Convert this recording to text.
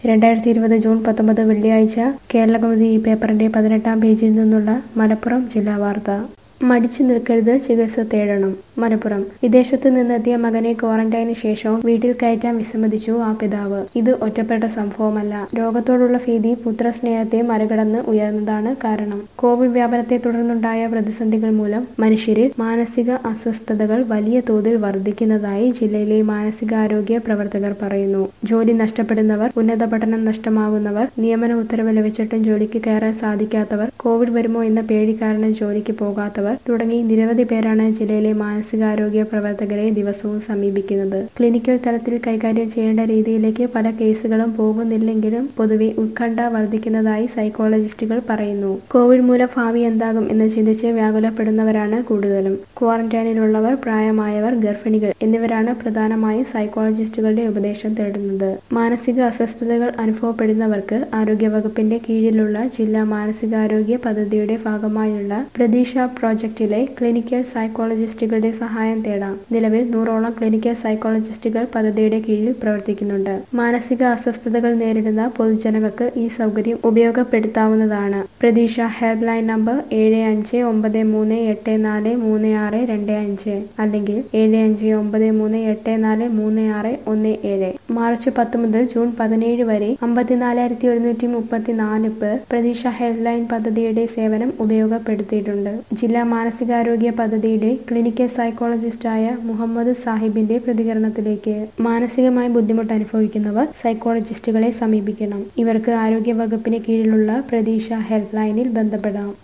രണ്ടായിരത്തി ഇരുപത് ജൂൺ പത്തൊമ്പത് വെള്ളിയാഴ്ച കേരളകൗമുദി ഈ പേപ്പറിന്റെ പതിനെട്ടാം പേജിൽ നിന്നുള്ള മലപ്പുറം ജില്ലാ വാർത്ത മടിച്ചു നിൽക്കരുത് ചികിത്സ തേടണം മലപ്പുറം വിദേശത്ത് നിന്നെത്തിയ മകനെ ക്വാറന്റൈന് ശേഷവും വീട്ടിൽ കയറ്റാൻ വിസമ്മതിച്ചു ആ പിതാവ് ഇത് ഒറ്റപ്പെട്ട സംഭവമല്ല രോഗത്തോടുള്ള ഭീതി പുത്രസ്നേഹത്തെ മറികടന്ന് ഉയർന്നതാണ് കാരണം കോവിഡ് വ്യാപനത്തെ തുടർന്നുണ്ടായ പ്രതിസന്ധികൾ മൂലം മനുഷ്യരിൽ മാനസിക അസ്വസ്ഥതകൾ വലിയ തോതിൽ വർദ്ധിക്കുന്നതായി ജില്ലയിലെ മാനസികാരോഗ്യ പ്രവർത്തകർ പറയുന്നു ജോലി നഷ്ടപ്പെടുന്നവർ ഉന്നത പഠനം നഷ്ടമാകുന്നവർ നിയമന ഉത്തരവ് ലഭിച്ചിട്ടും ജോലിക്ക് കയറാൻ സാധിക്കാത്തവർ കോവിഡ് വരുമോ എന്ന പേടി കാരണം ജോലിക്ക് പോകാത്തവർ തുടങ്ങി നിരവധി പേരാണ് ജില്ലയിലെ മാനസികാരോഗ്യ പ്രവർത്തകരെ ദിവസവും സമീപിക്കുന്നത് ക്ലിനിക്കൽ തലത്തിൽ കൈകാര്യം ചെയ്യേണ്ട രീതിയിലേക്ക് പല കേസുകളും പോകുന്നില്ലെങ്കിലും പൊതുവെ ഉത്കണ്ഠ വർദ്ധിക്കുന്നതായി സൈക്കോളജിസ്റ്റുകൾ പറയുന്നു കോവിഡ് മൂലം ഭാവി എന്താകും എന്ന് ചിന്തിച്ച് വ്യാകുലപ്പെടുന്നവരാണ് കൂടുതലും ക്വാറന്റൈനിലുള്ളവർ പ്രായമായവർ ഗർഭിണികൾ എന്നിവരാണ് പ്രധാനമായും സൈക്കോളജിസ്റ്റുകളുടെ ഉപദേശം തേടുന്നത് മാനസിക അസ്വസ്ഥതകൾ അനുഭവപ്പെടുന്നവർക്ക് ആരോഗ്യവകുപ്പിന്റെ കീഴിലുള്ള ജില്ലാ മാനസികാരോഗ്യ പദ്ധതിയുടെ ഭാഗമായുള്ള പ്രതീക്ഷ പ്രോജക്റ്റിലെ ക്ലിനിക്കൽ സൈക്കോളജിസ്റ്റുകളുടെ സഹായം തേടാം നിലവിൽ നൂറോളം ക്ലിനിക്കൽ സൈക്കോളജിസ്റ്റുകൾ പദ്ധതിയുടെ കീഴിൽ പ്രവർത്തിക്കുന്നുണ്ട് മാനസിക അസ്വസ്ഥതകൾ നേരിടുന്ന പൊതുജനങ്ങൾക്ക് ഈ സൗകര്യം ഉപയോഗപ്പെടുത്താവുന്നതാണ് പ്രതീക്ഷ ഹെൽപ്പ് ലൈൻ നമ്പർ ഏഴ് അഞ്ച് ഒമ്പത് മൂന്ന് എട്ട് നാല് മൂന്ന് ആറ് രണ്ട് അഞ്ച് അല്ലെങ്കിൽ ഏഴ് അഞ്ച് ഒമ്പത് മൂന്ന് എട്ട് നാല് മൂന്ന് ആറ് ഒന്ന് ഏഴ് മാർച്ച് പത്ത് മുതൽ ജൂൺ പതിനേഴ് വരെ അമ്പത്തിനാലായിരത്തി ഒരുന്നൂറ്റി മുപ്പത്തിനാല് പേർ പ്രതീക്ഷ ഹെൽപ്പ് ലൈൻ പദ്ധതിയുടെ സേവനം ഉപയോഗപ്പെടുത്തിയിട്ടുണ്ട് ജില്ലാ മാനസികാരോഗ്യ പദ്ധതിയുടെ ക്ലിനിക്കൽ സൈക്കോളജിസ്റ്റായ മുഹമ്മദ് സാഹിബിന്റെ പ്രതികരണത്തിലേക്ക് മാനസികമായി ബുദ്ധിമുട്ട് അനുഭവിക്കുന്നവർ സൈക്കോളജിസ്റ്റുകളെ സമീപിക്കണം ഇവർക്ക് ആരോഗ്യ വകുപ്പിന് കീഴിലുള്ള പ്രതീക്ഷ ഹെൽപ്പ് ലൈനിൽ ബന്ധപ്പെടാം